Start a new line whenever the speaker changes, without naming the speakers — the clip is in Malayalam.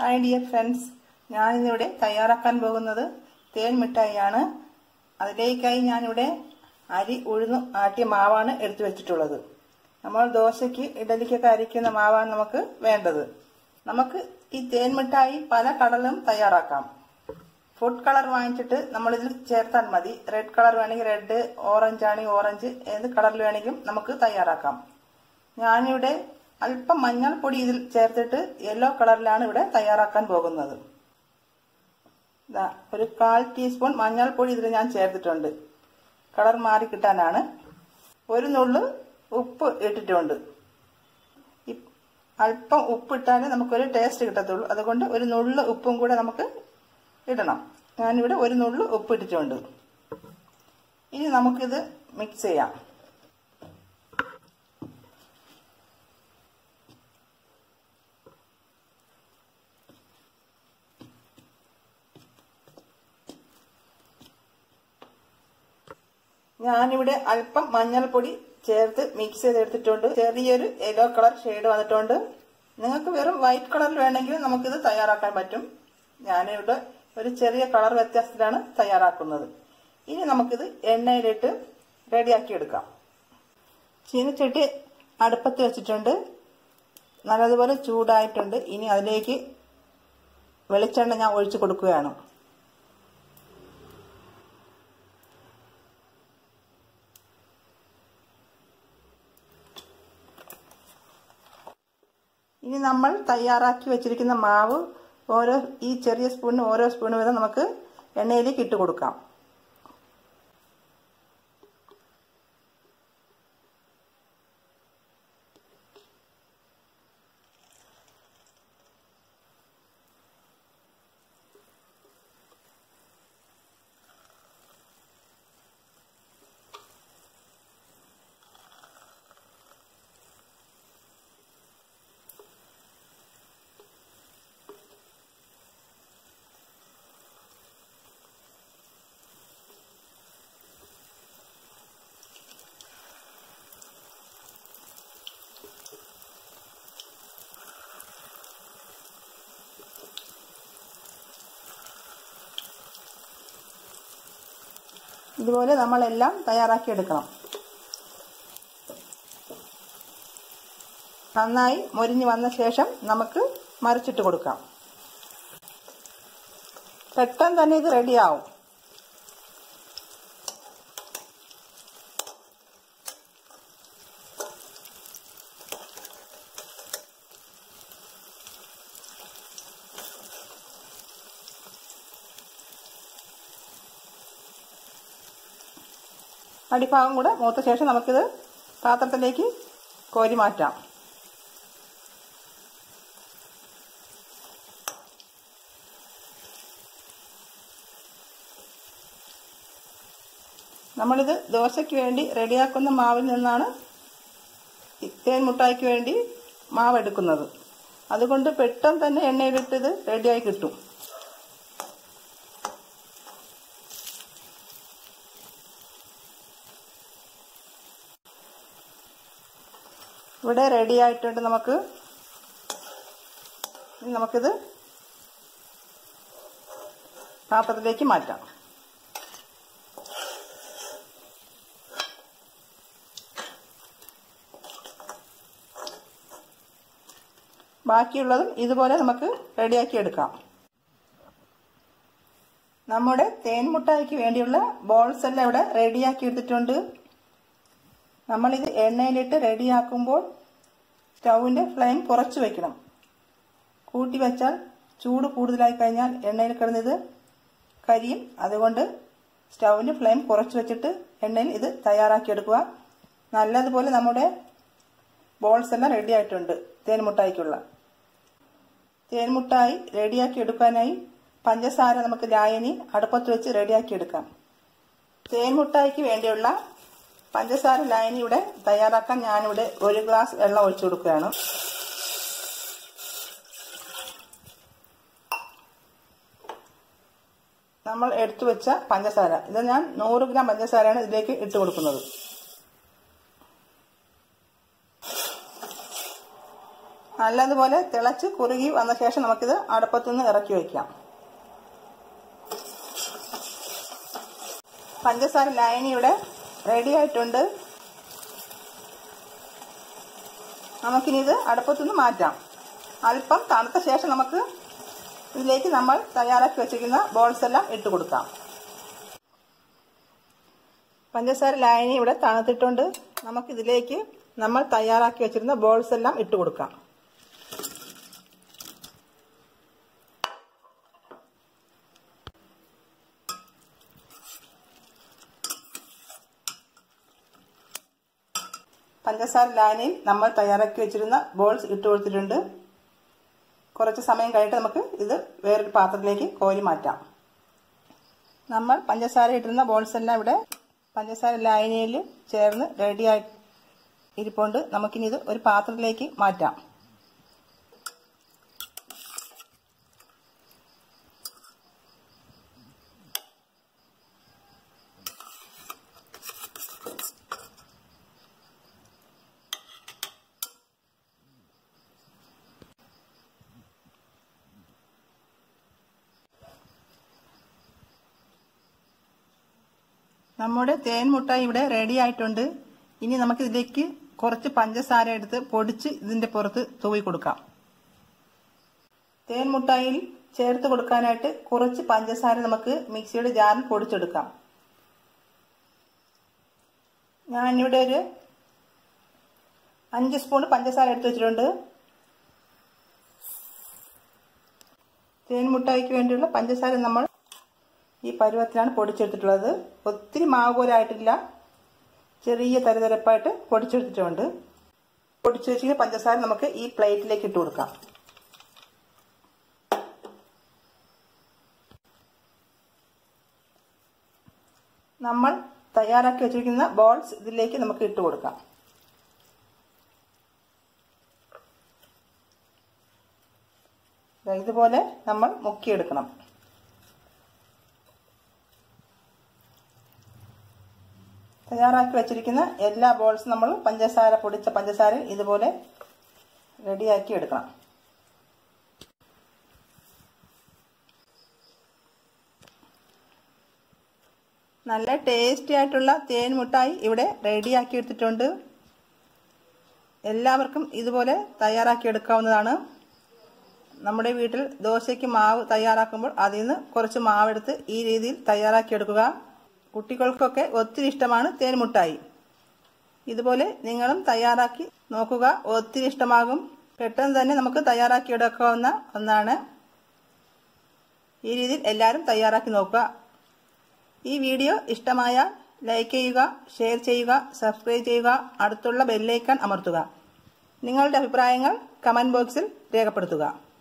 ഹായ് ഡിയർ ഫ്രണ്ട്സ് ഞാനിന്നിവിടെ തയ്യാറാക്കാൻ പോകുന്നത് തേൻ മിഠായിയാണ് അതിലേക്കായി ഞാനിവിടെ അരി ഉഴുന്ന് ആട്ടിയ മാവാണ് എടുത്തു വെച്ചിട്ടുള്ളത് നമ്മൾ ദോശയ്ക്ക് ഇഡലിക്കൊക്കെ അരിക്കുന്ന മാവാണ് നമുക്ക് വേണ്ടത് നമുക്ക് ഈ തേൻ മിഠായി പല കളറിലും തയ്യാറാക്കാം ഫുഡ് കളർ വാങ്ങിച്ചിട്ട് നമ്മളിതിൽ ചേർത്താൽ മതി റെഡ് കളർ വേണമെങ്കിൽ റെഡ് ഓറഞ്ച് ആണെങ്കിൽ ഓറഞ്ച് ഏത് കളറിൽ വേണമെങ്കിലും നമുക്ക് തയ്യാറാക്കാം ഞാനിവിടെ അല്പം മഞ്ഞൾപ്പൊടി ഇതിൽ ചേർത്തിട്ട് യെല്ലോ കളറിലാണ് ഇവിടെ തയ്യാറാക്കാൻ പോകുന്നത് ഇതാ ഒരു കാൽ ടീസ്പൂൺ മഞ്ഞൾപ്പൊടി ഇതിൽ ഞാൻ ചേർത്തിട്ടുണ്ട് കളർ മാറി കിട്ടാനാണ് ഒരു നുള്ളു ഉപ്പ് ഇട്ടിട്ടുണ്ട് ഇ- അല്പം ഉപ്പിട്ടാലേ നമുക്കൊരു ടേസ്റ്റ് കിട്ടത്തുള്ളൂ അതുകൊണ്ട് ഒരു നുള്ളു ഉപ്പും കൂടെ നമുക്ക് ഇടണം ഞാനിവിടെ ഒരു നുള്ളു ഉപ്പ് ഇട്ടിട്ടുണ്ട് ഇനി നമുക്കിത് മിക്സ് ചെയ്യാം ഞാനിവിടെ അല്പം മഞ്ഞൾപ്പൊടി ചേർത്ത് മിക്സ് ചെയ്തെടുത്തിട്ടുണ്ട് ചെറിയൊരു യെല്ലോ കളർ ഷെയ്ഡ് വന്നിട്ടുണ്ട് നിങ്ങൾക്ക് വെറും വൈറ്റ് കളറിൽ വേണമെങ്കിൽ നമുക്കിത് തയ്യാറാക്കാൻ പറ്റും ഞാനിവിടെ ഒരു ചെറിയ കളർ വ്യത്യാസത്തിലാണ് തയ്യാറാക്കുന്നത് ഇനി നമുക്കിത് എണ്ണയിലിട്ട് റെഡിയാക്കി എടുക്കാം ചീനച്ചട്ടി അടുപ്പത്ത് വെച്ചിട്ടുണ്ട് നല്ലതുപോലെ ചൂടായിട്ടുണ്ട് ഇനി അതിലേക്ക് വെളിച്ചെണ്ണ ഞാൻ ഒഴിച്ചു കൊടുക്കുകയാണ് ഇനി നമ്മൾ തയ്യാറാക്കി വെച്ചിരിക്കുന്ന മാവ് ഓരോ ഈ ചെറിയ സ്പൂണിന് ഓരോ സ്പൂൺ വീതം നമുക്ക് എണ്ണയിലേക്ക് ഇട്ട് കൊടുക്കാം ഇതുപോലെ നമ്മളെല്ലാം തയ്യാറാക്കി എടുക്കണം നന്നായി മൊരിഞ്ഞ് വന്ന ശേഷം നമുക്ക് മറിച്ചിട്ട് കൊടുക്കാം പെട്ടെന്ന് തന്നെ ഇത് റെഡിയാവും അടിഭാഗം കൂടെ മൂത്ത ശേഷം നമുക്കിത് പാത്രത്തിലേക്ക് കോരി മാറ്റാം നമ്മളിത് ദോശയ്ക്ക് വേണ്ടി റെഡിയാക്കുന്ന മാവിൽ നിന്നാണ് തേൻ മുട്ടായിക്ക് വേണ്ടി മാവ് എടുക്കുന്നത് അതുകൊണ്ട് പെട്ടെന്ന് തന്നെ എണ്ണയിലിട്ട് ഇത് റെഡിയായി കിട്ടും ഇവിടെ റെഡി ആയിട്ടുണ്ട് നമുക്ക് ഇനി നമുക്കിത് പാത്രത്തിലേക്ക് മാറ്റാം ബാക്കിയുള്ളതും ഇതുപോലെ നമുക്ക് റെഡിയാക്കി എടുക്കാം നമ്മുടെ തേൻ മുട്ടായിക്ക് വേണ്ടിയുള്ള ബോൾസ് എല്ലാം ഇവിടെ റെഡിയാക്കി എടുത്തിട്ടുണ്ട് നമ്മളിത് എണ്ണയിലിട്ട് റെഡിയാക്കുമ്പോൾ സ്റ്റൗവിൻ്റെ ഫ്ലെയിം കുറച്ച് വെക്കണം കൂട്ടി വെച്ചാൽ ചൂട് കൂടുതലായി കഴിഞ്ഞാൽ എണ്ണയിൽ കിടന്നത് കരിയും അതുകൊണ്ട് സ്റ്റൗവിൻ്റെ ഫ്ലെയിം കുറച്ച് വെച്ചിട്ട് എണ്ണയിൽ ഇത് തയ്യാറാക്കി എടുക്കുക നല്ലതുപോലെ നമ്മുടെ ബോൾസ് എല്ലാം റെഡി ആയിട്ടുണ്ട് തേൻമുട്ടായിക്കുള്ള തേൻമുട്ടായി റെഡിയാക്കി എടുക്കാനായി പഞ്ചസാര നമുക്ക് ലായനി അടുപ്പത്ത് വെച്ച് റെഡിയാക്കി എടുക്കാം തേൻമുട്ടായിക്ക് വേണ്ടിയുള്ള പഞ്ചസാര ലായനി ഇവിടെ തയ്യാറാക്കാൻ ഞാനിവിടെ ഒരു ഗ്ലാസ് വെള്ളം ഒഴിച്ചു കൊടുക്കുകയാണ് നമ്മൾ എടുത്തു വെച്ച പഞ്ചസാര ഇത് ഞാൻ നൂറ് ഗ്രാം പഞ്ചസാരയാണ് ഇതിലേക്ക് ഇട്ട് കൊടുക്കുന്നത് നല്ലതുപോലെ തിളച്ച് കുറുകി വന്ന ശേഷം നമുക്കിത് അടുപ്പത്തുനിന്ന് ഇറക്കി വയ്ക്കാം പഞ്ചസാര ലായനി ഇവിടെ റെഡി ആയിട്ടുണ്ട് നമുക്കിനി ഇത് അടുപ്പത്തുനിന്ന് മാറ്റാം അല്പം തണുത്ത ശേഷം നമുക്ക് ഇതിലേക്ക് നമ്മൾ തയ്യാറാക്കി വെച്ചിരിക്കുന്ന ബോൾസ് എല്ലാം ഇട്ട് കൊടുക്കാം പഞ്ചസാര ലായനി ഇവിടെ തണുത്തിട്ടുണ്ട് നമുക്കിതിലേക്ക് നമ്മൾ തയ്യാറാക്കി വെച്ചിരുന്ന ബോൾസ് എല്ലാം ഇട്ട് കൊടുക്കാം പഞ്ചസാര ലായനിയിൽ നമ്മൾ തയ്യാറാക്കി വെച്ചിരുന്ന ബോൾസ് ഇട്ട് കൊടുത്തിട്ടുണ്ട് കുറച്ച് സമയം കഴിഞ്ഞിട്ട് നമുക്ക് ഇത് വേറൊരു പാത്രത്തിലേക്ക് കോരി മാറ്റാം നമ്മൾ പഞ്ചസാര ഇട്ടിരുന്ന ബോൾസ് എല്ലാം ഇവിടെ പഞ്ചസാര ലായനിയിൽ ചേർന്ന് റെഡിയായി ഇരിപ്പുണ്ട് നമുക്കിനി ഇത് ഒരു പാത്രത്തിലേക്ക് മാറ്റാം നമ്മുടെ തേൻ മുട്ടായി ഇവിടെ റെഡി ആയിട്ടുണ്ട് ഇനി നമുക്ക് ഇതിലേക്ക് കുറച്ച് പഞ്ചസാര എടുത്ത് പൊടിച്ച് ഇതിന്റെ പുറത്ത് തൂവി കൊടുക്കാം തേൻ മുട്ടായിൽ ചേർത്ത് കൊടുക്കാനായിട്ട് കുറച്ച് പഞ്ചസാര നമുക്ക് മിക്സിയുടെ ജാറിൽ പൊടിച്ചെടുക്കാം ഞാനിവിടെ ഒരു അഞ്ച് സ്പൂൺ പഞ്ചസാര എടുത്ത് വെച്ചിട്ടുണ്ട് തേൻ മുട്ടായിക്ക് വേണ്ടിയുള്ള പഞ്ചസാര നമ്മൾ ഈ പരുവത്തിലാണ് പൊടിച്ചെടുത്തിട്ടുള്ളത് ഒത്തിരി മാവ് പോലെ ആയിട്ടില്ല ചെറിയ തരതരപ്പായിട്ട് പൊടിച്ചെടുത്തിട്ടുണ്ട് പൊടിച്ചു വെച്ചിട്ട് പഞ്ചസാര നമുക്ക് ഈ പ്ലേറ്റിലേക്ക് ഇട്ട് കൊടുക്കാം നമ്മൾ തയ്യാറാക്കി വെച്ചിരിക്കുന്ന ബോൾസ് ഇതിലേക്ക് നമുക്ക് ഇട്ട് കൊടുക്കാം ഇതുപോലെ നമ്മൾ മുക്കിയെടുക്കണം തയ്യാറാക്കി വെച്ചിരിക്കുന്ന എല്ലാ ബോൾസും നമ്മൾ പഞ്ചസാര പൊടിച്ച പഞ്ചസാര ഇതുപോലെ റെഡിയാക്കി എടുക്കണം നല്ല ടേസ്റ്റി ആയിട്ടുള്ള തേൻ മുട്ടായി ഇവിടെ റെഡിയാക്കി എടുത്തിട്ടുണ്ട് എല്ലാവർക്കും ഇതുപോലെ തയ്യാറാക്കി എടുക്കാവുന്നതാണ് നമ്മുടെ വീട്ടിൽ ദോശയ്ക്ക് മാവ് തയ്യാറാക്കുമ്പോൾ അതിൽ നിന്ന് കുറച്ച് മാവെടുത്ത് ഈ രീതിയിൽ തയ്യാറാക്കി എടുക്കുക കുട്ടികൾക്കൊക്കെ ഒത്തിരി ഇഷ്ടമാണ് തേൻ മുട്ടായി ഇതുപോലെ നിങ്ങളും തയ്യാറാക്കി നോക്കുക ഒത്തിരി ഇഷ്ടമാകും പെട്ടെന്ന് തന്നെ നമുക്ക് തയ്യാറാക്കി എടുക്കാവുന്ന ഒന്നാണ് ഈ രീതിയിൽ എല്ലാവരും തയ്യാറാക്കി നോക്കുക ഈ വീഡിയോ ഇഷ്ടമായാൽ ലൈക്ക് ചെയ്യുക ഷെയർ ചെയ്യുക സബ്സ്ക്രൈബ് ചെയ്യുക അടുത്തുള്ള ബെല്ലൈക്കൺ അമർത്തുക നിങ്ങളുടെ അഭിപ്രായങ്ങൾ കമന്റ് ബോക്സിൽ രേഖപ്പെടുത്തുക